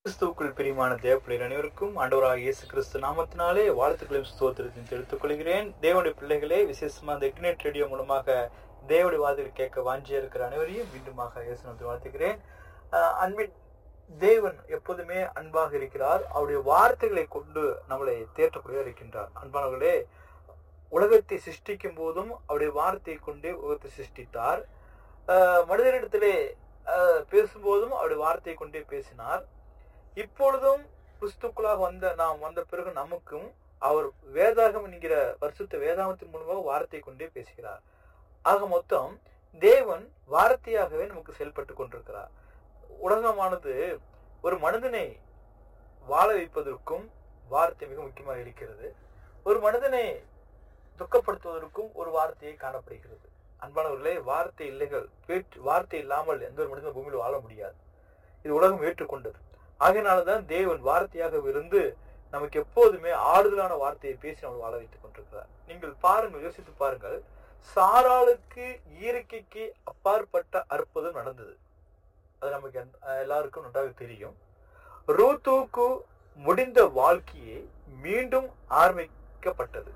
கிறிஸ்துவுக்குள் பிரியமான தேவப்பிள்ளை அனைவருக்கும் ஆண்டவராக இயேசு கிறிஸ்து நாமத்தினாலே வாழ்த்துக்களையும் ஸ்தோத்திரத்தையும் தெரிவித்துக் கொள்கிறேன் தேவனுடைய பிள்ளைகளே விசேஷமா இந்த இக்னேட் ரேடியோ மூலமாக தேவனுடைய வாதில் கேட்க வாஞ்சியா இருக்கிற அனைவரையும் மீண்டுமாக இயேசு நாமத்தில் வாழ்த்துகிறேன் ஆஹ் அன்பின் தேவன் எப்போதுமே அன்பாக இருக்கிறார் அவருடைய வார்த்தைகளை கொண்டு நம்மளை தேற்றக்கூடிய இருக்கின்றார் அன்பானவர்களே உலகத்தை சிருஷ்டிக்கும் போதும் அவருடைய வார்த்தையை கொண்டே உலகத்தை சிருஷ்டித்தார் ஆஹ் மனிதனிடத்திலே ஆஹ் பேசும்போதும் அவருடைய வார்த்தையை கொண்டே பேசினார் இப்பொழுதும் கிறிஸ்துக்குள்ளாக வந்த நாம் வந்த பிறகு நமக்கும் அவர் வேதாகம் என்கிற வருஷத்து வேதாகத்தின் மூலமாக வார்த்தை கொண்டே பேசுகிறார் ஆக மொத்தம் தேவன் வார்த்தையாகவே நமக்கு செயல்பட்டு கொண்டிருக்கிறார் உலகமானது ஒரு மனிதனை வாழ வைப்பதற்கும் வார்த்தை மிக முக்கியமாக இருக்கிறது ஒரு மனிதனை துக்கப்படுத்துவதற்கும் ஒரு வார்த்தையை காணப்படுகிறது அன்பானவர்களே வார்த்தை இல்லைகள் பேச்சு வார்த்தை இல்லாமல் எந்த ஒரு மனிதன் பூமியில் வாழ முடியாது இது உலகம் ஏற்றுக்கொண்டது ஆகையினாலதான் தேவன் வார்த்தையாக இருந்து நமக்கு எப்போதுமே ஆறுதலான வார்த்தையை பேசி நம்ம வாழ வைத்துக் கொண்டிருக்கிறார் நீங்கள் பாருங்கள் யோசித்து பாருங்கள் சாராளுக்கு இயற்கைக்கு அப்பாற்பட்ட அற்புதம் நடந்தது அது நமக்கு எந்த- எல்லாருக்கும் நன்றாக தெரியும் ரூத்துவுக்கு முடிந்த வாழ்க்கையை மீண்டும் ஆரம்பிக்கப்பட்டது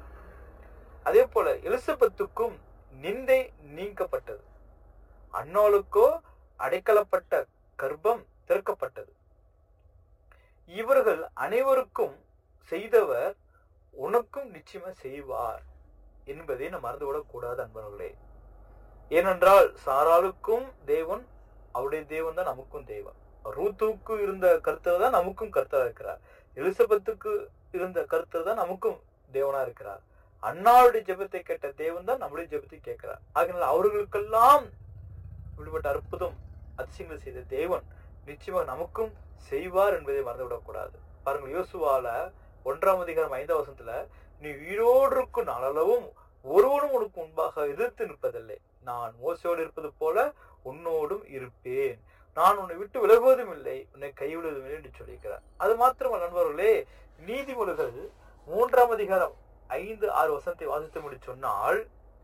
அதே போல எலிசபெத்துக்கும் நிந்தை நீக்கப்பட்டது அன்னாளுக்கோ அடைக்கலப்பட்ட கர்ப்பம் திறக்கப்பட்டது இவர்கள் அனைவருக்கும் செய்தவர் உனக்கும் நிச்சயமா செய்வார் என்பதை நாம் மறந்துவிடக் கூடாது அன்பர்களே ஏனென்றால் சாராளுக்கும் தேவன் அவருடைய தேவன் தான் நமக்கும் தேவன் ரூத்துவுக்கு இருந்த கருத்தர் தான் நமக்கும் கருத்தரா இருக்கிறார் எலிசபெத்துக்கு இருந்த கருத்தர் தான் நமக்கும் தேவனா இருக்கிறார் அண்ணாவுடைய ஜெபத்தை கேட்ட தேவன் தான் நம்முடைய ஜெபத்தை கேட்கிறார் ஆகினால் அவர்களுக்கெல்லாம் இப்படிப்பட்ட அற்புதம் அதிசயங்களை செய்த தேவன் நிச்சயமாக நமக்கும் செய்வார் என்பதை மறந்துவிடக் கூடாது பாருங்கள் யோசுவால ஒன்றாம் அதிகாரம் ஐந்தாம் வசனத்துல நீ உயிரோடு இருக்கும் நாளளவும் ஒருவனும் உனக்கு முன்பாக எதிர்த்து நிற்பதில்லை நான் மோசையோடு இருப்பது போல உன்னோடும் இருப்பேன் நான் உன்னை விட்டு விலகுவதும் இல்லை உன்னை கைவிடுவதும் இல்லை என்று சொல்லியிருக்கிறார் அது மாத்திரமல்ல நண்பர்களே நீதிமொழிகள் மூன்றாம் அதிகாரம் ஐந்து ஆறு வசனத்தை வாசித்து முடி சொன்னால்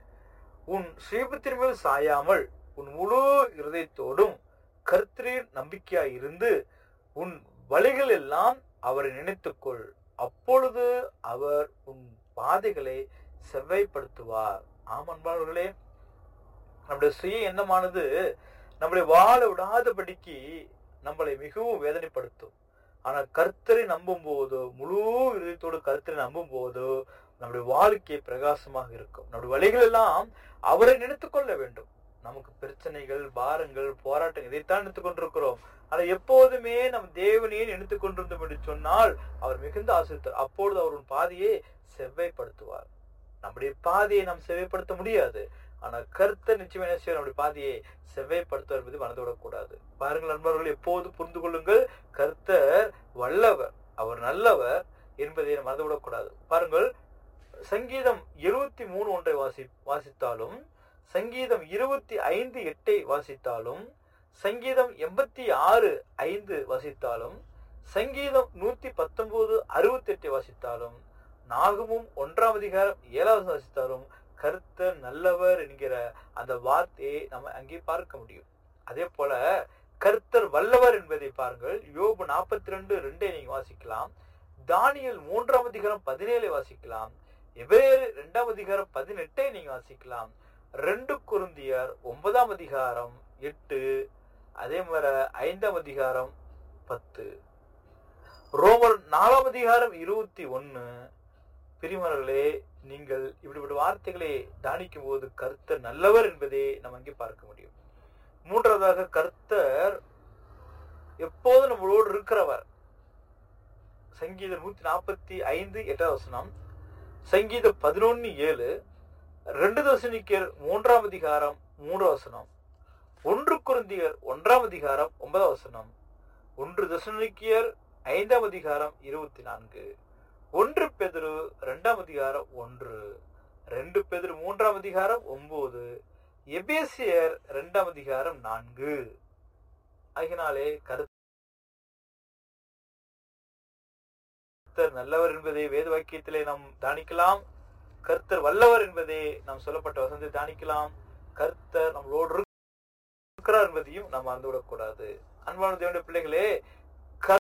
உன் ஸ்ரீபத்தின் மேல் சாயாமல் உன் முழு இருதயத்தோடும் கர்த்தரில் நம்பிக்கையாய் இருந்து உன் வழிகள் எல்லாம் அவரை நினைத்துக்கொள் அப்பொழுது அவர் உன் பாதைகளை செவ்வாய்ப்படுத்துவார் ஆம் அன்பாளர்களே நம்முடைய சுய எண்ணமானது நம்மளை வாழ விடாதபடிக்கு நம்மளை மிகவும் வேதனைப்படுத்தும் ஆனால் கர்த்தரை நம்பும் போதோ முழு இதயத்தோடு கர்த்தரை நம்பும் போதோ நம்முடைய வாழ்க்கை பிரகாசமாக இருக்கும் நம்முடைய வழிகள் எல்லாம் அவரை நினைத்துக் கொள்ள வேண்டும் நமக்கு பிரச்சனைகள் பாரங்கள் போராட்டங்கள் இதைத்தான் நினைத்துக் கொண்டிருக்கிறோம் ஆனா எப்போதுமே நம் தேவனையே நினைத்துக் கொண்டிருந்தோம் என்று சொன்னால் அவர் மிகுந்த ஆசிரியர் அப்பொழுது அவர் உன் பாதையை செவ்வாய்ப்படுத்துவார் நம்முடைய பாதையை நாம் செவ்வாய்ப்படுத்த முடியாது ஆனா கர்த்தர் நிச்சயம் என்ன செய்வார் நம்முடைய பாதையை செவ்வாய்ப்படுத்துவார் என்பதை மறந்துவிடக் கூடாது பாருங்கள் நண்பர்கள் எப்போது புரிந்து கொள்ளுங்கள் கர்த்தர் வல்லவர் அவர் நல்லவர் என்பதை நாம் மறந்துவிடக் கூடாது பாருங்கள் சங்கீதம் இருபத்தி மூணு ஒன்றை வாசி வாசித்தாலும் சங்கீதம் இருபத்தி ஐந்து எட்டை வாசித்தாலும் சங்கீதம் எண்பத்தி ஆறு ஐந்து வாசித்தாலும் சங்கீதம் நூத்தி பத்தொன்பது அறுபத்தி எட்டை வாசித்தாலும் நாகமும் ஒன்றாம் அதிகாரம் ஏழாவது வாசித்தாலும் கர்த்தர் நல்லவர் என்கிற அந்த வார்த்தையை நம்ம அங்கே பார்க்க முடியும் அதே போல கர்த்தர் வல்லவர் என்பதை பாருங்கள் யோபு நாற்பத்தி ரெண்டு ரெண்டை நீங்க வாசிக்கலாம் தானியல் மூன்றாம் அதிகாரம் பதினேழை வாசிக்கலாம் எபிரேயர் இரண்டாம் அதிகாரம் பதினெட்டை நீங்க வாசிக்கலாம் ரெண்டு குருந்தியர் ஒன்பதாம் அதிகாரம் எட்டு அதே மாதிரி ஐந்தாம் அதிகாரம் பத்து ரோமர் நாலாம் அதிகாரம் இருபத்தி ஒன்னு பிரிமர்களே நீங்கள் இப்படிப்பட்ட வார்த்தைகளை தானிக்கும் போது கர்த்தர் நல்லவர் என்பதை நம்ம அங்கே பார்க்க முடியும் மூன்றாவதாக கர்த்தர் எப்போதும் நம்மளோடு இருக்கிறவர் சங்கீதம் நூத்தி நாற்பத்தி ஐந்து எட்டாவது வசனம் சங்கீதம் பதினொன்னு ஏழு ரெண்டு தசனிக்கர் மூன்றாம் அதிகாரம் மூன்றாம் வசனம் ஒன்று குருந்தியர் ஒன்றாம் அதிகாரம் ஒன்பதாம் வசனம் ஒன்று தசனிக்கியர் ஐந்தாம் அதிகாரம் இருபத்தி நான்கு ஒன்று பெதிரு இரண்டாம் அதிகாரம் ஒன்று ரெண்டு பெதிரு மூன்றாம் அதிகாரம் ஒன்பது எபேசியர் இரண்டாம் அதிகாரம் நான்கு ஆகினாலே கருத்தர் நல்லவர் என்பதை வேத வாக்கியத்திலே நாம் தானிக்கலாம் கர்த்தர் வல்லவர் என்பதை நாம் சொல்லப்பட்ட வசனத்தை தானிக்கலாம் கர்த்தர் நம்மளோடு இருக்கிறார் என்பதையும் நாம் மறந்துவிடக் கூடாது அன்பான தேவனுடைய பிள்ளைகளே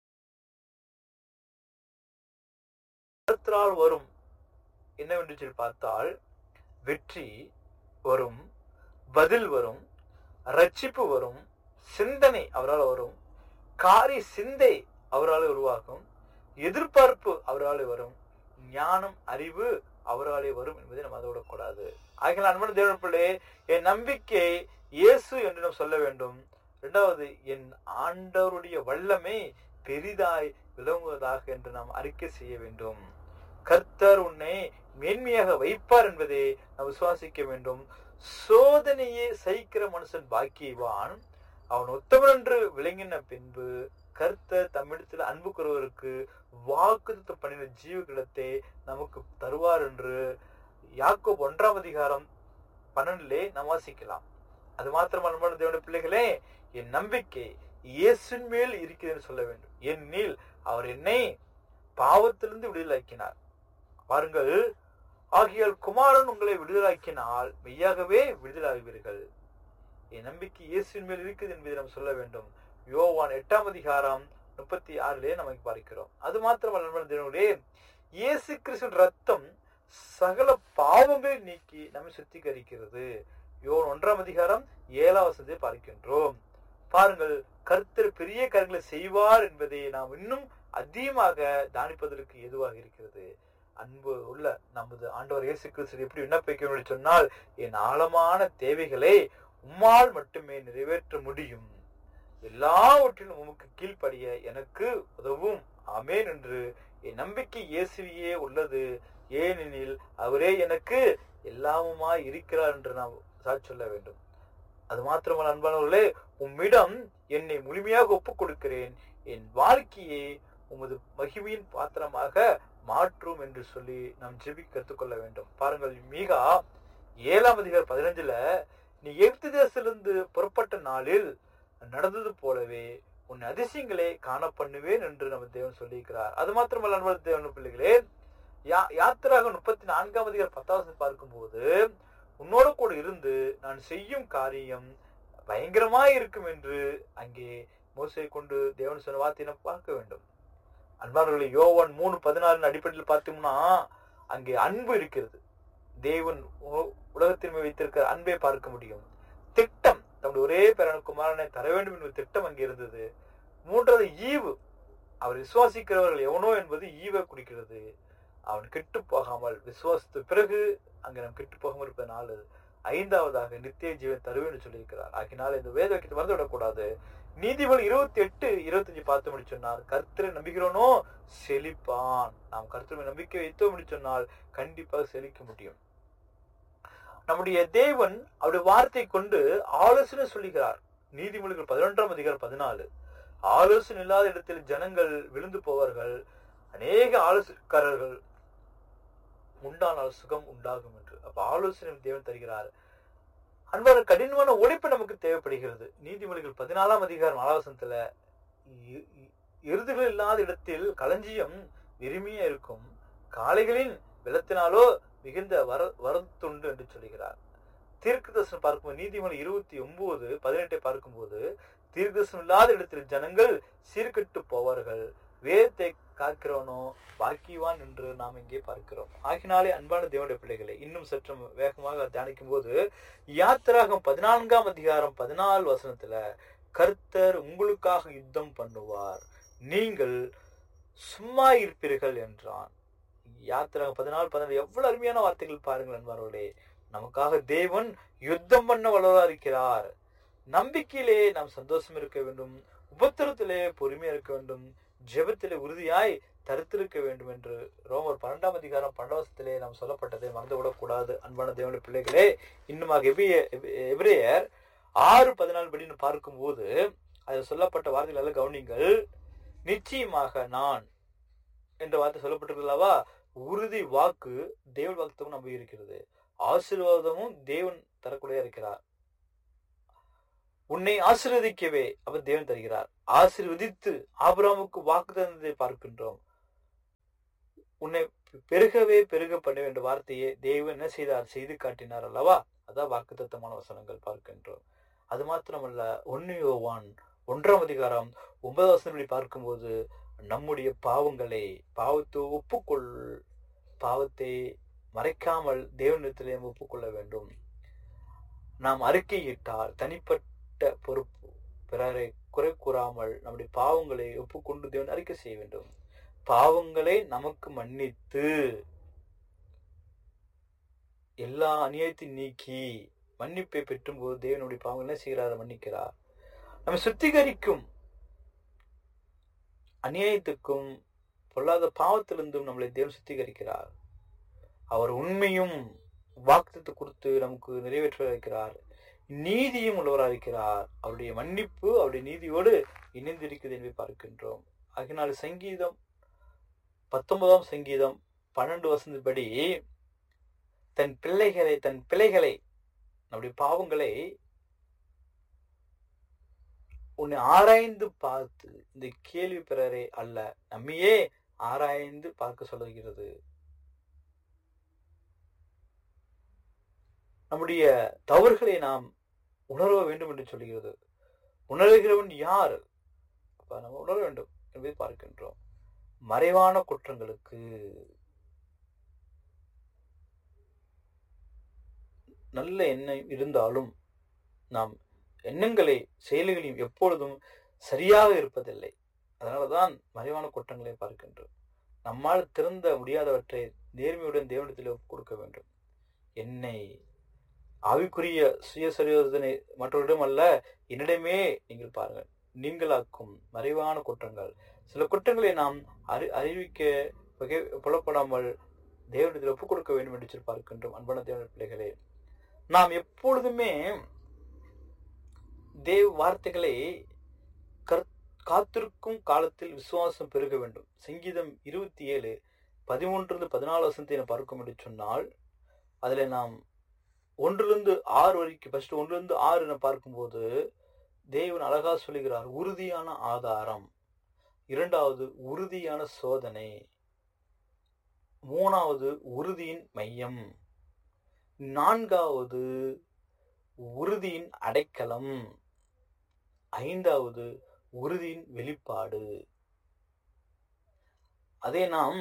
கர்த்தரால் வரும் என்னவென்று சொல்லி பார்த்தால் வெற்றி வரும் பதில் வரும் ரட்சிப்பு வரும் சிந்தனை அவரால் வரும் காரி சிந்தை அவரால் உருவாகும் எதிர்பார்ப்பு அவரால் வரும் ஞானம் அறிவு அவராலே வரும் என்பதை நம்ம அதை விடக்கூடாது ஆகிய அன்பன தேவன் பிள்ளை என் நம்பிக்கை இயேசு என்று நாம் சொல்ல வேண்டும் இரண்டாவது என் ஆண்டவருடைய வல்லமை பெரிதாய் விளங்குவதாக என்று நாம் அறிக்கை செய்ய வேண்டும் கர்த்தர் உன்னை மேன்மையாக வைப்பார் என்பதை நாம் விசுவாசிக்க வேண்டும் சோதனையே சகிக்கிற மனுஷன் பாக்கியவான் அவன் உத்தமன் என்று விளங்கின பின்பு கர்த்தர் தம்மிடத்தில் அன்பு கூறுவருக்கு வாக்குத்த பண்ணின ஜீவகிடத்தை நமக்கு தருவார் என்று யாக்கோப் ஒன்றாம் அதிகாரம் பன்னெண்டிலே நாம் வாசிக்கலாம் அது மாத்திரமல்ல தேவனுடைய பிள்ளைகளே என் நம்பிக்கை இயேசுவின் மேல் இருக்கிறது சொல்ல வேண்டும் என்னில் அவர் என்னை பாவத்திலிருந்து விடுதலாக்கினார் பாருங்கள் ஆகியால் குமாரன் உங்களை விடுதலாக்கினால் மெய்யாகவே விடுதலாகுவீர்கள் என் நம்பிக்கை இயேசுவின் மேல் இருக்குது என்பதை நாம் சொல்ல வேண்டும் யோவான் எட்டாம் அதிகாரம் முப்பத்தி ஆறிலே நமக்கு பார்க்கிறோம் அது மாத்திரமல்ல இயேசு கிறிஸ்துவின் ரத்தம் சகல பாவங்களை நீக்கி நம்மை சுத்திகரிக்கிறது யோன் ஒன்றாம் அதிகாரம் ஏழாம் வசனத்தை பார்க்கின்றோம் பாருங்கள் கர்த்தர் பெரிய காரியங்களை செய்வார் என்பதை நாம் இன்னும் அதிகமாக தானிப்பதற்கு எதுவாக இருக்கிறது அன்பு உள்ள நமது ஆண்டவர் இயேசு கிறிஸ்து எப்படி விண்ணப்பிக்க சொன்னால் என் ஆழமான தேவைகளை உம்மால் மட்டுமே நிறைவேற்ற முடியும் எல்லாவற்றிலும் உமக்கு கீழ்ப்படிய எனக்கு உதவும் ஆமேன் என்று என் நம்பிக்கை இயேசுவியே உள்ளது ஏனெனில் அவரே எனக்கு எல்லாமுமா இருக்கிறார் என்று நாம் சாட்சி சொல்ல வேண்டும் அது மாத்திரமல்ல அன்பானவர்களே உம்மிடம் என்னை முழுமையாக ஒப்புக் கொடுக்கிறேன் என் வாழ்க்கையை உமது மகிமையின் பாத்திரமாக மாற்றும் என்று சொல்லி நாம் ஜெபி கற்றுக்கொள்ள வேண்டும் பாருங்கள் மீகா ஏழாம் அதிகார் பதினஞ்சுல நீ எகிப்து தேசத்திலிருந்து புறப்பட்ட நாளில் நடந்தது போலவே உன் அதிசயங்களை காண பண்ணுவேன் என்று நம்ம தேவன் சொல்லியிருக்கிறார் அது மாத்திரமல்ல அன்பர் தேவன் பிள்ளைகளே யா யாத்திராக முப்பத்தி நான்காம் அதிகார் பத்தாவது பார்க்கும்போது உன்னோடு கூட இருந்து நான் செய்யும் காரியம் பயங்கரமாய் இருக்கும் என்று அங்கே மோசை கொண்டு தேவன் சொன்ன வார்த்தையை நாம் பார்க்க வேண்டும் அன்பார்களே யோவான் மூணு பதினாறு அடிப்படையில் பார்த்தோம்னா அங்கே அன்பு இருக்கிறது தேவன் உலகத்தின் மேல் வைத்திருக்கிற அன்பை பார்க்க முடியும் திட்டம் தம்முடைய ஒரே பேரான குமாரனை தர வேண்டும் என்ற திட்டம் அங்கே இருந்தது மூன்றாவது ஈவு அவர் விசுவாசிக்கிறவர்கள் எவனோ என்பது ஈவை குறிக்கிறது அவன் கெட்டு போகாமல் விசுவாசித்த பிறகு அங்கே நாம் கெட்டு போகாமல் இருப்பது நாலு ஐந்தாவதாக நித்திய ஜீவன் தருவேன் சொல்லியிருக்கிறார் ஆகினால் இந்த வேத வாக்கியத்தை மறந்து விடக்கூடாது நீதிபதி இருபத்தி எட்டு இருபத்தஞ்சு பார்த்து முடி சொன்னார் கர்த்தரை நம்புகிறோனோ செழிப்பான் நாம் கர்த்தரை நம்பிக்கை வைத்தோம் முடி சொன்னால் கண்டிப்பாக செழிக்க முடியும் நம்முடைய தேவன் அவருடைய வார்த்தை கொண்டு ஆலோசனை சொல்லுகிறார் நீதிமொழிகள் பதினொன்றாம் அதிகாரம் பதினாலு ஆலோசனை இல்லாத இடத்தில் ஜனங்கள் விழுந்து போவார்கள் அநேக ஆலோசனைக்காரர்கள் உண்டானால் சுகம் உண்டாகும் என்று அப்ப ஆலோசனை தேவன் தருகிறார் அன்பான கடினமான உழைப்பு நமக்கு தேவைப்படுகிறது நீதிமொழிகள் பதினாலாம் அதிகாரம் ஆலோசனத்துல எருதுகள் இல்லாத இடத்தில் களஞ்சியம் விரும்பிய இருக்கும் காளைகளின் வெள்ளத்தினாலோ மிகுந்த வர வரத்துண்டு என்று சொல்லுகிறார் தீர்க்க தரிசனம் பார்க்கும்போது நீதிமொழி இருபத்தி ஒன்பது பதினெட்டை பார்க்கும்போது தீர்க்க தரிசனம் இல்லாத இடத்தில் ஜனங்கள் சீர்கெட்டு போவார்கள் வேதத்தை காக்கிறவனோ பாக்கிவான் என்று நாம் இங்கே பார்க்கிறோம் ஆகினாலே அன்பான தேவனுடைய பிள்ளைகளை இன்னும் சற்று வேகமாக தியானிக்கும் போது யாத்திராகம் பதினான்காம் அதிகாரம் பதினாலு வசனத்துல கர்த்தர் உங்களுக்காக யுத்தம் பண்ணுவார் நீங்கள் சும்மா இருப்பீர்கள் என்றான் யாத்திராகம் பதினாலு பதினாலு எவ்வளவு அருமையான வார்த்தைகள் பாருங்கள் அன்பார்களே நமக்காக தேவன் யுத்தம் பண்ண வளரா இருக்கிறார் நம்பிக்கையிலே நாம் சந்தோஷம் இருக்க வேண்டும் உபத்திரத்திலே பொறுமையா இருக்க வேண்டும் ஜெபத்திலே உறுதியாய் தரித்திருக்க வேண்டும் என்று ரோமர் பன்னெண்டாம் அதிகாரம் பன்னெண்டாவசத்திலே நாம் சொல்லப்பட்டதை மறந்துவிடக் கூடாது அன்பான தேவனுடைய பிள்ளைகளே இன்னுமாக எபிரேயர் ஆறு பதினாலு படின்னு பார்க்கும்போது அதில் சொல்லப்பட்ட வார்த்தைகள் எல்லாம் கவனிங்கள் நிச்சயமாக நான் என்ற வார்த்தை சொல்லப்பட்டிருக்கிறதா உறுதி வாக்கு தேவன் வாக்குத்தமும் நம்ப இருக்கிறது ஆசீர்வாதமும் தேவன் தரக்கூடிய இருக்கிறார் உன்னை ஆசீர்வதிக்கவே அவர் தேவன் தருகிறார் ஆசீர்வதித்து ஆபிராமுக்கு வாக்கு தந்ததை பார்க்கின்றோம் உன்னை பெருகவே பெருக பண்ண வேண்டிய வார்த்தையை தேவன் என்ன செய்தார் செய்து காட்டினார் அல்லவா அதான் வாக்குத்தத்தமான வசனங்கள் பார்க்கின்றோம் அது மாத்திரமல்ல ஒன்னு யோவான் ஒன்றாம் அதிகாரம் ஒன்பதாம் வசனப்படி பார்க்கும்போது நம்முடைய பாவங்களை பாவத்தை ஒப்புக்கொள் பாவத்தை மறைக்காமல் தேவனிடத்திலே ஒப்புக்கொள்ள வேண்டும் நாம் அறிக்கையிட்டால் தனிப்பட்ட பொறுப்பு பிறரை குறை கூறாமல் நம்முடைய பாவங்களை ஒப்புக்கொண்டு தேவன் அறிக்கை செய்ய வேண்டும் பாவங்களை நமக்கு மன்னித்து எல்லா அநியாயத்தையும் நீக்கி மன்னிப்பை பெற்றும்போது தேவனுடைய பாவங்கள் என்ன செய்கிறார் மன்னிக்கிறார் நம்ம சுத்திகரிக்கும் அநியாயத்துக்கும் பொல்லாத பாவத்திலிருந்தும் நம்மளை தேவன் சுத்திகரிக்கிறார் அவர் உண்மையும் வாக்குத்தத்தை கொடுத்து நமக்கு நிறைவேற்ற வைக்கிறார் நீதியும் உள்ளவராக இருக்கிறார் அவருடைய மன்னிப்பு அவருடைய நீதியோடு இணைந்திருக்குது என்று பார்க்கின்றோம் அதனால் சங்கீதம் பத்தொன்பதாம் சங்கீதம் பன்னெண்டு வசந்தபடி தன் பிள்ளைகளை தன் பிள்ளைகளை நம்முடைய பாவங்களை உன்னை ஆராய்ந்து பார்த்து இந்த கேள்வி பிறரே அல்ல நம்மையே ஆராய்ந்து பார்க்க சொல்லுகிறது நம்முடைய தவறுகளை நாம் உணர வேண்டும் என்று சொல்கிறது உணர்கிறவன் யார் அப்ப நம்ம உணர வேண்டும் என்பதை பார்க்கின்றோம் மறைவான குற்றங்களுக்கு நல்ல எண்ணம் இருந்தாலும் நாம் எண்ணங்களை செயல்களையும் எப்பொழுதும் சரியாக இருப்பதில்லை அதனாலதான் மறைவான குற்றங்களை பார்க்கின்றோம் நம்மால் திறந்த முடியாதவற்றை நேர்மையுடன் தேவனிடத்தில் கொடுக்க வேண்டும் என்னை ஆவிக்குரிய சுய சரியோதனை மற்றவரிடம் அல்ல என்னிடமே நீங்கள் பாருங்கள் நீங்களாக்கும் மறைவான குற்றங்கள் சில குற்றங்களை நாம் அறி அறிவிக்க வகை புலப்படாமல் தேவனிடத்தில் ஒப்புக் கொடுக்க வேண்டும் என்று சொல்லி பார்க்கின்றோம் அன்பான தேவன பிள்ளைகளே நாம் எப்பொழுதுமே தேவ வார்த்தைகளை காத்திருக்கும் காலத்தில் விசுவாசம் பெருக வேண்டும் சங்கீதம் இருபத்தி ஏழு பதிமூன்று பதினாலு வசனத்தை பார்க்கும் என்று சொன்னால் அதில் நாம் ஒன்றிலிருந்து ஆறு வரைக்கும் ஃபர்ஸ்ட் ஒன்றிலிருந்து ஆறு என பார்க்கும்போது தேவன் அழகா சொல்லுகிறார் உறுதியான ஆதாரம் இரண்டாவது உறுதியான சோதனை மூணாவது உறுதியின் மையம் நான்காவது உறுதியின் அடைக்கலம் ஐந்தாவது உறுதியின் வெளிப்பாடு அதே நாம்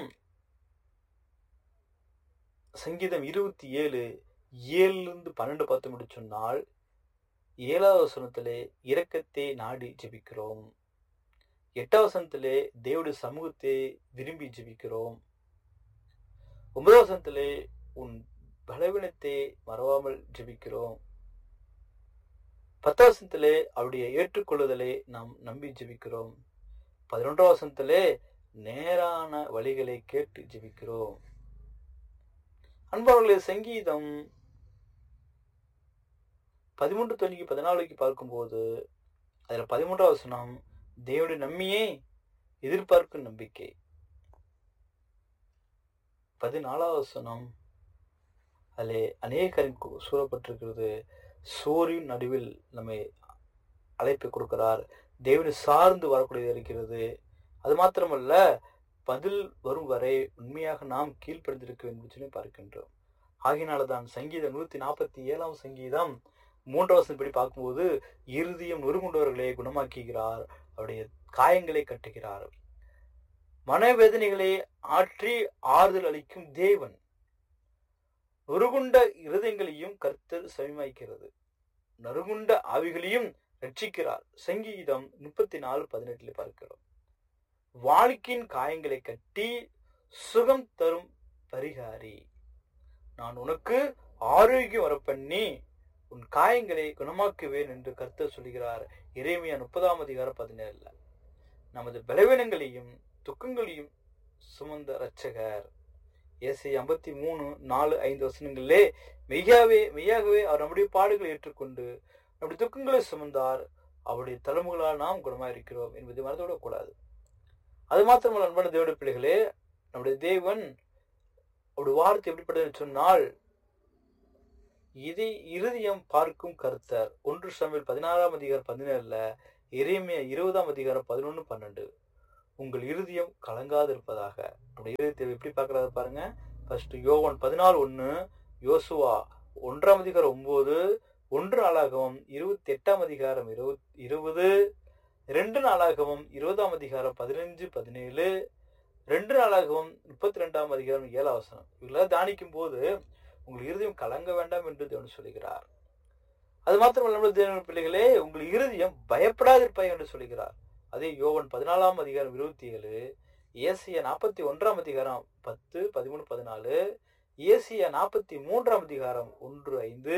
சங்கீதம் இருபத்தி ஏழு ஏழுலிருந்து பன்னெண்டு பார்த்து முடிச்சு சொன்னால் ஏழாவது வசனத்திலே இரக்கத்தை நாடி ஜெபிக்கிறோம் எட்டாவது வசனத்திலே தேவடைய சமூகத்தை விரும்பி ஜெபிக்கிறோம் ஒன்பதாவது வசனத்திலே உன் பலவீனத்தை மறவாமல் ஜெபிக்கிறோம் பத்தாவது வசனத்திலே அவருடைய ஏற்றுக்கொள்ளுதலை நாம் நம்பி ஜெபிக்கிறோம் பதினொன்றாவது வசனத்திலே நேரான வழிகளை கேட்டு ஜெபிக்கிறோம் அன்பவர்களே சங்கீதம் பதிமூன்று தொண்ணூற்றி பதினாலுக்கு பார்க்கும்போது அதில் பதிமூன்றாவது வசனம் தேவனுடைய நம்பியே எதிர்பார்க்கும் நம்பிக்கை பதினாலாவது வசனம் அதில் அநேக சூழப்பட்டிருக்கிறது சோரின் நடுவில் நம்மை அழைப்பு கொடுக்கிறார் தேவனை சார்ந்து வரக்கூடியது இருக்கிறது அது மாத்திரமல்ல பதில் வரும் வரை உண்மையாக நாம் கீழ்ப்படுத்திருக்க வேண்டும் சொல்லி பார்க்கின்றோம் ஆகினால்தான் சங்கீதம் நூத்தி நாற்பத்தி ஏழாம் சங்கீதம் மூன்றாம் வசனப்படி பார்க்கும்போது இறுதியம் நொறுங்குண்டவர்களை குணமாக்குகிறார் அவருடைய காயங்களை கட்டுகிறார் மனவேதனைகளை ஆற்றி ஆறுதல் அளிக்கும் தேவன் நொறுகுண்ட இருதயங்களையும் கர்த்தர் சமயமாக்கிறது நறுகுண்ட ஆவிகளையும் ரட்சிக்கிறார் சங்கீதம் முப்பத்தி நாலு பதினெட்டுல பார்க்கிறோம் வாழ்க்கையின் காயங்களை கட்டி சுகம் தரும் பரிகாரி நான் உனக்கு ஆரோக்கியம் வரப்பண்ணி உன் காயங்களை குணமாக்குவேன் என்று கர்த்தர் சொல்கிறார் இறைமையா முப்பதாம் அதிகாரம் பதினேழுல நமது பலவீனங்களையும் துக்கங்களையும் சுமந்த இரட்சகர் ஏசை ஐம்பத்தி மூணு நாலு ஐந்து வசனங்களிலே மெய்யாவே மெய்யாகவே அவர் நம்முடைய பாடுகளை ஏற்றுக்கொண்டு நம்முடைய துக்கங்களை சுமந்தார் அவருடைய தலைமுகளால் நாம் குணமாயிருக்கிறோம் என்பதை மறந்துவிடக் கூடாது அது மாத்திரமல்ல அன்பான தேவடைய பிள்ளைகளே நம்முடைய தேவன் அவருடைய வார்த்தை எப்படிப்பட்டது சொன்னால் இதை இருதயம் பார்க்கும் கருத்தர் ஒன்று சமையல் பதினாறாம் அதிகாரம் பதினேழுல இறைமைய இருபதாம் அதிகாரம் பதினொன்று பன்னெண்டு உங்கள் இருதயம் கலங்காது இருப்பதாக நம்முடைய இருதயத்தை எப்படி பார்க்கறாரு பாருங்க ஃபர்ஸ்ட் யோவன் பதினாலு ஒன்று யோசுவா ஒன்றாம் அதிகாரம் ஒன்பது ஒன்று நாளாகவும் இருபத்தி எட்டாம் அதிகாரம் இருபத் இருபது ரெண்டு நாளாகவும் இருபதாம் அதிகாரம் பதினஞ்சு பதினேழு ரெண்டு நாளாகவும் முப்பத்தி ரெண்டாம் அதிகாரம் ஏழாம் வசனம் இவங்கள தானிக்கும் போது உங்கள் இருதயம் கலங்க வேண்டாம் என்று தேவன் சொல்லுகிறார் அது மாத்திரமல்ல தேவன் பிள்ளைகளே உங்கள் இருதயம் பயப்படாதிருப்பாய் என்று சொல்லுகிறார் அதே யோவன் பதினாலாம் அதிகாரம் இருபத்தி ஏழு ஏசிய நாற்பத்தி ஒன்றாம் அதிகாரம் பத்து பதிமூணு பதினாலு ஏசியா நாற்பத்தி மூன்றாம் அதிகாரம் ஒன்று ஐந்து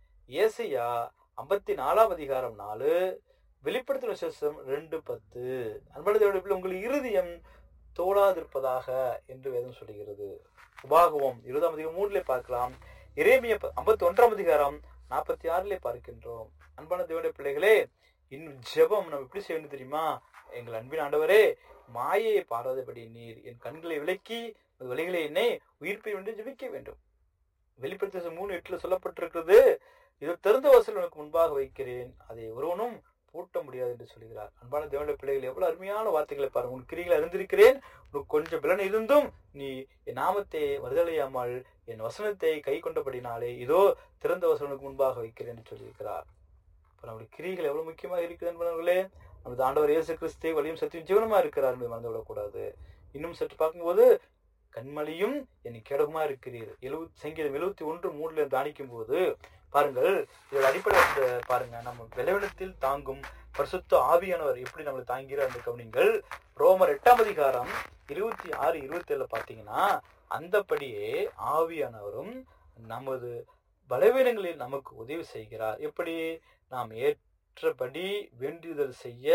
ஏசியா ஐம்பத்தி நாலாம் அதிகாரம் நாலு வெளிப்படுத்தின விசேஷம் ரெண்டு பத்து அன்பனதோட உங்கள் இருதயம் தோளாதிருப்பதாக என்று வேதம் சொல்லுகிறது உபாகவம் இருபதாம் அதிகாரம் மூணுல பார்க்கலாம் இறைமைய ஐம்பத்தி ஒன்றாம் அதிகாரம் நாற்பத்தி ஆறுல பார்க்கின்றோம் அன்பான தேவனுடைய பிள்ளைகளே இன்னும் ஜெபம் நம்ம எப்படி செய்யணும் தெரியுமா எங்கள் அன்பின் ஆண்டவரே மாயையை பாராதபடி நீர் என் கண்களை விலக்கி வழிகளை என்னை உயிர்ப்பை என்று ஜெபிக்க வேண்டும் வெளிப்படுத்த மூணு எட்டுல சொல்லப்பட்டிருக்கிறது இது திறந்த வாசல் உனக்கு முன்பாக வைக்கிறேன் அதை ஒருவனும் பூட்ட முடியாது என்று சொல்கிறார் அன்பான தேவனுடைய பிள்ளைகள் எவ்வளவு அருமையான வார்த்தைகளை பாருங்க உன் கிரிகளை அறிந்திருக்கிறேன் உனக்கு கொஞ்சம் பலன் இருந்தும் நீ என் நாமத்தை வருதலையாமல் என் வசனத்தை கை கொண்டபடினாலே இதோ திறந்த வசனுக்கு முன்பாக வைக்கிறேன் என்று சொல்லியிருக்கிறார் இப்ப நம்முடைய கிரிகள் எவ்வளவு முக்கியமாக இருக்குது என்பவர்களே நமது ஆண்டவர் இயேசு கிறிஸ்து வழியும் சத்தியும் ஜீவனமா இருக்கிறார் என்பதை மறந்து விடக்கூடாது இன்னும் சற்று பார்க்கும்போது கண்மலையும் என் கேடகமா இருக்கிறீர் எழுபத்தி சங்கீதம் எழுபத்தி ஒன்று மூணுல தானிக்கும் போது பாருங்கள் இதோட அடிப்படை பாருங்க நம்ம விளைவிடத்தில் தாங்கும் பரிசுத்த ஆவியானவர் எப்படி நம்மளை தாங்கிறார் என்று கவனிங்கள் ரோமர் எட்டாம் அதிகாரம் இருபத்தி ஆறு இருபத்தி ஏழுல பாத்தீங்கன்னா அந்தபடியே ஆவியானவரும் நமது பலவீனங்களில் நமக்கு உதவி செய்கிறார் எப்படி நாம் ஏற்றபடி வேண்டுதல் செய்ய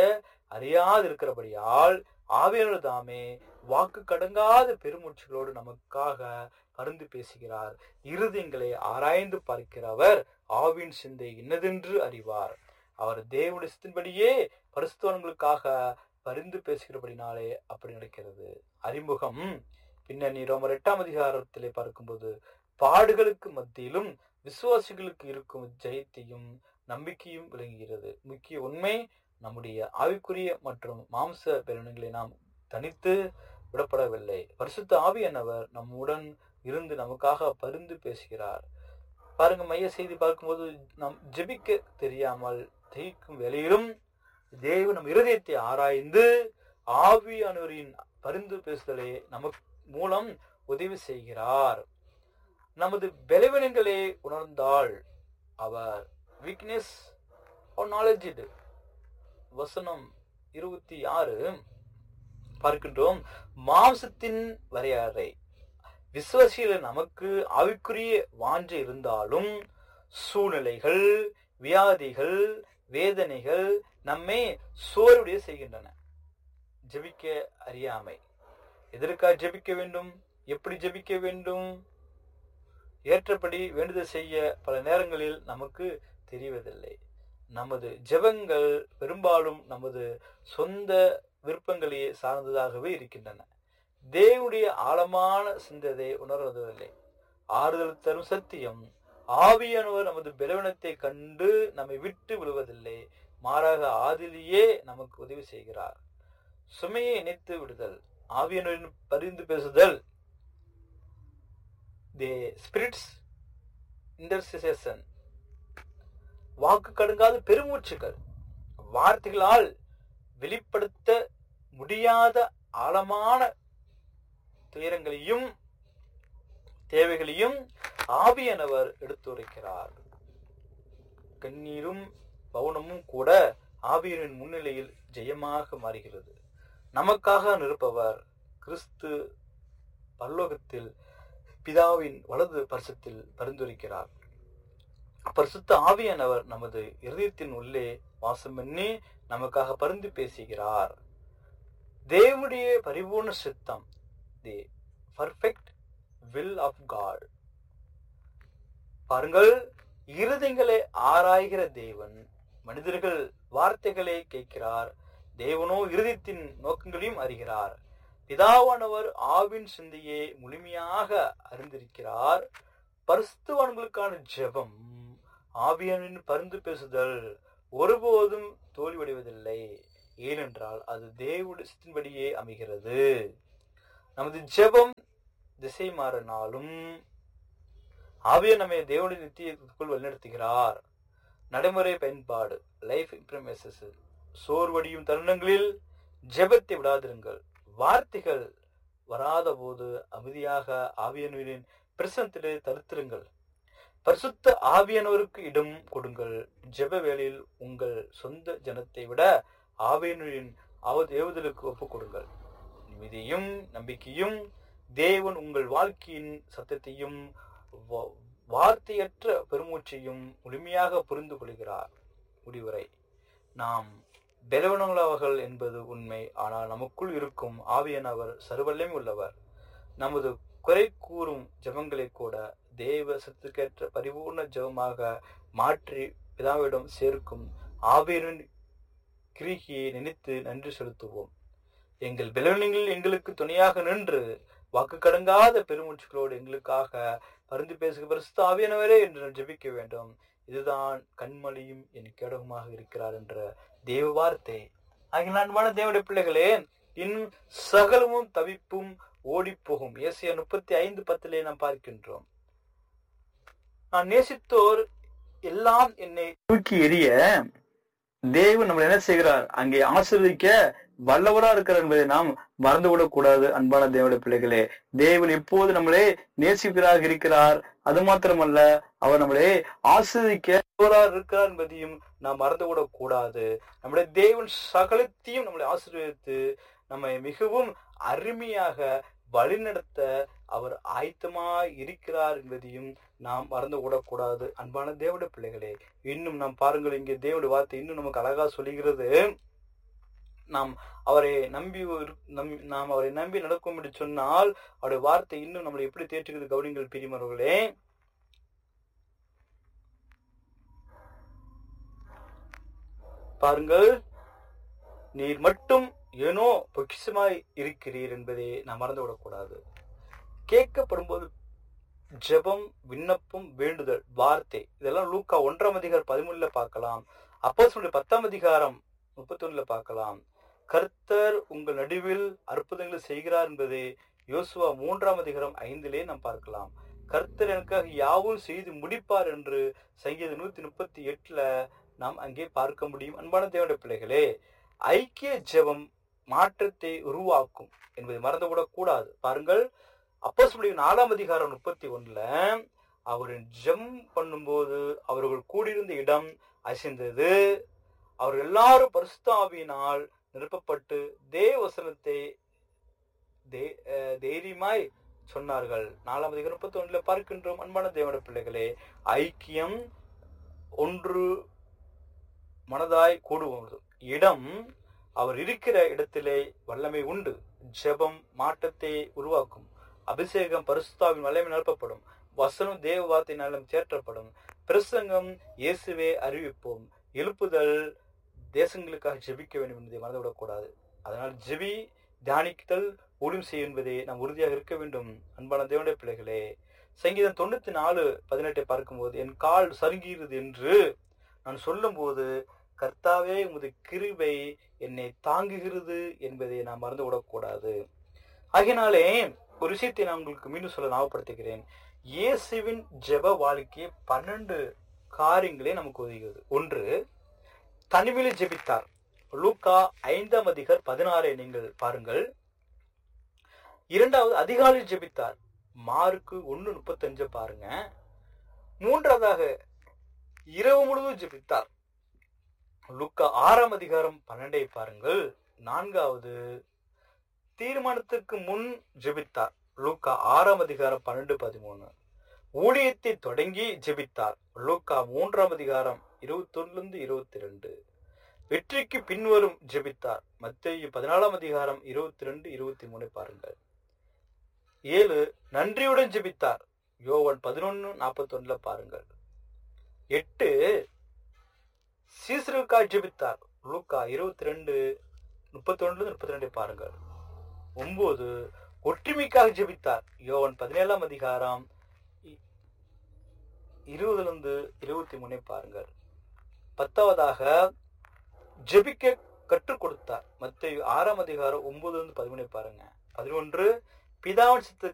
அறியாதிருக்கிறபடியால் ஆவியானவர் தாமே வாக்கு கடங்காத பெருமூச்சுகளோடு நமக்காக பருந்து பேசுகிறார் இருதயங்களை ஆராய்ந்து பார்க்கிறவர் ஆவின் சிந்தை இன்னதென்று அறிவார் அவர் தேவனுடைய சித்தின்படியே பரிசுத்தவன்களுக்காக பரிந்து பேசுகிறபடினாலே அப்படி நடக்கிறது அறிமுகம் பின்னணி ரோமர் எட்டாம் அதிகாரத்திலே பார்க்கும்போது பாடுகளுக்கு மத்தியிலும் விசுவாசிகளுக்கு இருக்கும் ஜெயத்தையும் நம்பிக்கையும் விளங்குகிறது முக்கிய உண்மை நம்முடைய ஆவிக்குரிய மற்றும் மாம்ச பெருணங்களை நாம் தனித்து விடப்படவில்லை பரிசுத்த ஆவியானவர் நம்முடன் இருந்து நமக்காக பரிந்து பேசுகிறார் பாருங்க மைய செய்தி பார்க்கும்போது நாம் ஜெபிக்க தெரியாமல் ஜெயிக்கும் வேலையிலும் தேவ நம் இருதயத்தை ஆராய்ந்து ஆவியானவரின் பரிந்து பேசுதலை நமக்கு மூலம் உதவி செய்கிறார் நமது பலவீனங்களை உணர்ந்தால் அவர் வீக்னஸ் நாலேஜ் இது வசனம் இருபத்தி ஆறு பார்க்கின்றோம் மாம்சத்தின் வரையறை விசுவாசியில நமக்கு ஆவிக்குரிய வாஞ்சை இருந்தாலும் சூழ்நிலைகள் வியாதிகள் வேதனைகள் நம்மை சோர்வுடைய செய்கின்றன ஜெபிக்க அறியாமை எதற்காக ஜெபிக்க வேண்டும் எப்படி ஜெபிக்க வேண்டும் ஏற்றபடி வேண்டுதல் செய்ய பல நேரங்களில் நமக்கு தெரிவதில்லை நமது ஜெபங்கள் பெரும்பாலும் நமது சொந்த விருப்பங்களையே சார்ந்ததாகவே இருக்கின்றன தேவனுடைய ஆழமான சிந்ததை உணர்வதில்லை ஆறுதல் தரும் சத்தியம் ஆவியானவர் நமது பலவீனத்தை கண்டு நம்மை விட்டு விடுவதில்லை மாறாக ஆதிலேயே நமக்கு உதவி செய்கிறார் சுமையை இணைத்து விடுதல் ஆவியானவரின் பரிந்து பேசுதல் தி ஸ்பிரிட்ஸ் இன்டர்சிசேஷன் வாக்கு கடுங்காத பெருமூச்சுகள் வார்த்தைகளால் வெளிப்படுத்த முடியாத ஆழமான துயரங்களையும் தேவைகளையும் ஆவியானவர் எடுத்துரைக்கிறார் கண்ணீரும் பவுனமும் கூட ஆவியனின் முன்னிலையில் ஜெயமாக மாறுகிறது நமக்காக நிற்பவர் கிறிஸ்து பரலோகத்தில் பிதாவின் வலது பரிசத்தில் பரிந்துரைக்கிறார் பரிசுத்த ஆவியானவர் நமது இருதயத்தின் உள்ளே வாசம் பண்ணி நமக்காக பரிந்து பேசுகிறார் தேவனுடைய பரிபூர்ண சித்தம் the perfect will of God பாருங்கள் இருதயங்களை ஆராய்கிற தேவன் மனிதர்கள் வார்த்தைகளை கேட்கிறார் தேவனோ இருதயத்தின் நோக்கங்களையும் அறிகிறார் பிதாவானவர் ஆவின் சிந்தையை முழுமையாக அறிந்திருக்கிறார் பரிசுத்தவான்களுக்கான ஜெபம் ஆவியானின் பரிந்து பேசுதல் ஒருபோதும் தோல்வியடைவதில்லை ஏனென்றால் அது தேவனுடைய சித்தின்படியே அமைகிறது நமது ஜெபம் திசை மாறினாலும் ஆவிய நம்மை தேவனுடைய நித்தியத்துக்குள் வழிநடத்துகிறார் நடைமுறை பயன்பாடு லைஃப் இம்ப்ரமேசஸ் சோர்வடியும் தருணங்களில் ஜெபத்தை விடாதிருங்கள் வார்த்தைகள் வராத போது அமைதியாக ஆவியானவரின் பிரசனத்திலே தருத்திருங்கள் பரிசுத்த ஆவியானவருக்கு இடம் கொடுங்கள் ஜெப வேளையில் உங்கள் சொந்த ஜனத்தை விட ஆவியானவரின் அவ ஏவுதலுக்கு ஒப்புக் கொடுங்கள் நிம்மதியும் நம்பிக்கையும் தேவன் உங்கள் வாழ்க்கையின் சத்தத்தையும் வா- வார்த்தையற்ற பெருமூச்சையும் முழுமையாக புரிந்து கொள்கிறார் முடிவுரை நாம் பலவனங்களவர்கள் என்பது உண்மை ஆனால் நமக்குள் இருக்கும் ஆவியானவர் சர்வல்லமே உள்ளவர் நமது குறை கூறும் ஜெபங்களை கூட தேவ சத்துக்கேற்ற பரிபூர்ண ஜெபமாக மாற்றி பிதாவிடம் சேர்க்கும் ஆவியரின் கிரிகியை நினைத்து நன்றி செலுத்துவோம் எங்கள் பலவீனங்களில் எங்களுக்கு துணையாக நின்று வாக்கு கடங்காத பெருமூச்சுகளோடு எங்களுக்காக பரிந்து பேசுக பரிசுத்த ஆவியானவரே என்று நாம் ஜெபிக்க வேண்டும் இதுதான் கண்மணியும் என் கேடகமாக இருக்கிறார் என்ற தேவ வார்த்தை ஆகிய அன்பான தேவடைய பிள்ளைகளே இன்னும் சகலமும் தவிப்பும் ஓடிப்போகும் ஏசியா முப்பத்தி ஐந்து பத்திலே நாம் பார்க்கின்றோம் நான் நேசித்தோர் எல்லாம் என்னை தூக்கி எறிய தேவன் நம்மளை என்ன செய்கிறார் அங்கே ஆசிர்வதிக்க வல்லவரா இருக்கிறார் என்பதை நாம் மறந்துவிடக் கூடாது அன்பான தேவனுடைய பிள்ளைகளே தேவன் எப்போது நம்மளே நேசிக்கிறார் இருக்கிறார் அது மாத்திரமல்ல அவர் நம்மளே ஆசிர்வதிக்க வல்லவராக இருக்கிறார் என்பதையும் நாம் மறந்துவிடக் கூடாது நம்முடைய தேவன் சகலத்தையும் நம்மளை ஆசீர்வதித்து நம்மை மிகவும் அருமையாக வழிநடத்த அவர் ஆயத்தமாய் இருக்கிறார் என்பதையும் நாம் மறந்து விடக்கூடாது அன்பான தேவனுடைய பிள்ளைகளே இன்னும் நாம் பாருங்கள் இங்கே தேவனுடைய வார்த்தை இன்னும் நமக்கு அழகா சொல்லுகிறது நாம் அவரை நம்பி ஒரு- நம்- நாம் அவரை நம்பி நடக்கும் என்று சொன்னால் அவருடைய வார்த்தை இன்னும் நம்மளை எப்படி தேற்றுகிறது கவனிங்கள் பிரிமர்களே பாருங்கள் நீர் மட்டும் ஏனோ பொக்கிஷமாய் இருக்கிறீர் என்பதை நாம் மறந்துவிடக்கூடாது கேட்கப்படும் போது ஜெபம் விண்ணப்பம் வேண்டுதல் வார்த்தை இதெல்லாம் லூக்கா ஒன்றாம் அதிகாரம் பதிமூணுல பார்க்கலாம் அப்போ பத்தாம் அதிகாரம் முப்பத்தி ஒண்ணுல பார்க்கலாம் கர்த்தர் உங்கள் நடுவில் அற்புதங்களை செய்கிறார் என்பதை யோசுவா மூன்றாம் அதிகாரம் ஐந்திலே நாம் பார்க்கலாம் கர்த்தர் எனக்காக யாவும் செய்து முடிப்பார் என்று சங்கீதம் நூத்தி முப்பத்தி எட்டுல நாம் அங்கே பார்க்க முடியும் அன்பான தேவனுடைய பிள்ளைகளே ஐக்கிய ஜெபம் மாற்றத்தை உருவாக்கும் என்பதை மறந்துவிடக் கூடாது பாருங்கள் அப்போ நாலாம் அதிகாரம் முப்பத்தி ஒண்ணுல அவரின் ஜெம் பண்ணும்போது அவர்கள் கூடியிருந்த இடம் அசைந்தது அவர்கள் எல்லாரும் பரிசுத்தாவியினால் நிரப்பப்பட்டு தேவசனத்தை தே- அஹ் தைரியமாய் சொன்னார்கள் நாலாம் அதிகாரம் முப்பத்தி ஒண்ணுல பார்க்கின்றோம் அன்பான தேவன பிள்ளைகளே ஐக்கியம் ஒன்று மனதாய் கூடுவது இடம் அவர் இருக்கிற இடத்திலே வல்லமை உண்டு ஜெபம் மாற்றத்தை உருவாக்கும் அபிஷேகம் பரிசுத்தாவின் வல்லமை நிரப்பப்படும் வசனம் தேவ வார்த்தையினாலும் தேற்றப்படும் பிரசங்கம் இயேசுவே அறிவிப்போம் எழுப்புதல் தேசங்களுக்காக ஜெபிக்க வேண்டும் என்பதை மறந்துவிடக்கூடாது அதனால் ஜெபி தியானித்தல் ஊழியம் செய்யும் என்பதை நாம் உறுதியாக இருக்க வேண்டும் அன்பான தேவனுடைய பிள்ளைகளே சங்கீதம் தொண்ணூத்தி நாலு பதினெட்டை பார்க்கும்போது என் கால் சருங்குகிறது என்று நான் சொல்லும்போது கர்த்தாவே உமது கிருபை என்னை தாங்குகிறது என்பதை நான் மறந்து விடக்கூடாது ஆகையினாலே ஒரு விஷயத்தை நான் உங்களுக்கு மீண்டும் சொல்ல ஞாபகப்படுத்துகிறேன் இயேசுவின் ஜெப வாழ்க்கை பன்னெண்டு காரியங்களே நமக்கு உதவுகிறது ஒன்று தனிமையில் ஜெபித்தார் லூக்கா ஐந்தாம் அதிகார் பதினாறை நீங்கள் பாருங்கள் இரண்டாவது அதிகாலையில் ஜெபித்தார் மார்க்கு ஒன்னு முப்பத்தஞ்சு பாருங்க மூன்றாவதாக இரவு முழுவதும் ஜெபித்தார் லுக்கா ஆறாம் அதிகாரம் பன்னெண்டை பாருங்கள் நான்காவது தீர்மானத்துக்கு முன் ஜெபித்தார் லூக்கா ஆறாம் அதிகாரம் பன்னெண்டு பதிமூணு ஊழியத்தை தொடங்கி ஜெபித்தார் லூக்கா மூன்றாம் அதிகாரம் இருபத்தொன்னுலேருந்து இருபத்தி ரெண்டு வெற்றிக்கு பின்வரும் ஜெபித்தார் மத்திய பதினாலாம் அதிகாரம் இருபத்தி ரெண்டு இருபத்தி மூணு பாருங்கள் ஏழு நன்றியுடன் ஜெபித்தார் யோவன் பதினொன்னு நாற்பத்தி பாருங்கள் எட்டு சீசருக்காய் ஜெபித்தார் லூக்கா இருபத்தி ரெண்டு முப்பத்தி ஒன்று முப்பத்தி ரெண்டு பாருங்கள் ஒன்பது ஒற்றுமைக்காக ஜெபித்தார் யோவன் பதினேழாம் அதிகாரம் இ- இருபதுல இருந்து இருபத்தி மூணை பாருங்கள் பத்தாவதாக ஜெபிக்க கற்றுக் கொடுத்தார் மத்திய ஆறாம் அதிகாரம் ஒன்பதுல இருந்து பதிமூணை பாருங்க பதினொன்று பிதாவின் சித்த